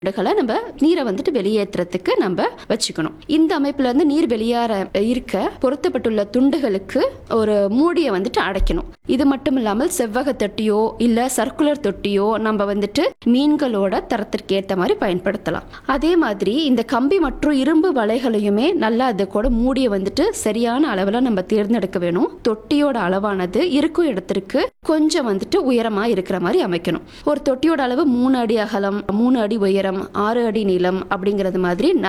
களை நம்ம நீரை வந்துட்டு வெளியேற்றுறதுக்கு நம்ம வச்சுக்கணும் இந்த அமைப்புல இருந்து நீர் வெளியேற இருக்க பொருத்தப்பட்டுள்ள துண்டுகளுக்கு ஒரு மூடியை வந்துட்டு அடைக்கணும் இது மட்டும் இல்லாமல் செவ்வக தொட்டியோ இல்ல சர்க்குலர் தொட்டியோ நம்ம வந்துட்டு மீன்களோட தரத்திற்கு ஏற்ற மாதிரி பயன்படுத்தலாம் அதே மாதிரி இந்த கம்பி மற்றும் இரும்பு வலைகளையுமே நல்லா அது கூட மூடிய வந்துட்டு சரியான அளவில் நம்ம தேர்ந்தெடுக்க வேணும் தொட்டியோட அளவானது இருக்கும் இடத்திற்கு கொஞ்சம் வந்துட்டு உயரமா இருக்கிற மாதிரி அமைக்கணும் ஒரு தொட்டியோட அளவு மூணு அடி அகலம் மூணு அடி உயரம் ஆறு அடி நீளம் அப்படிங்கிறது மாதிரி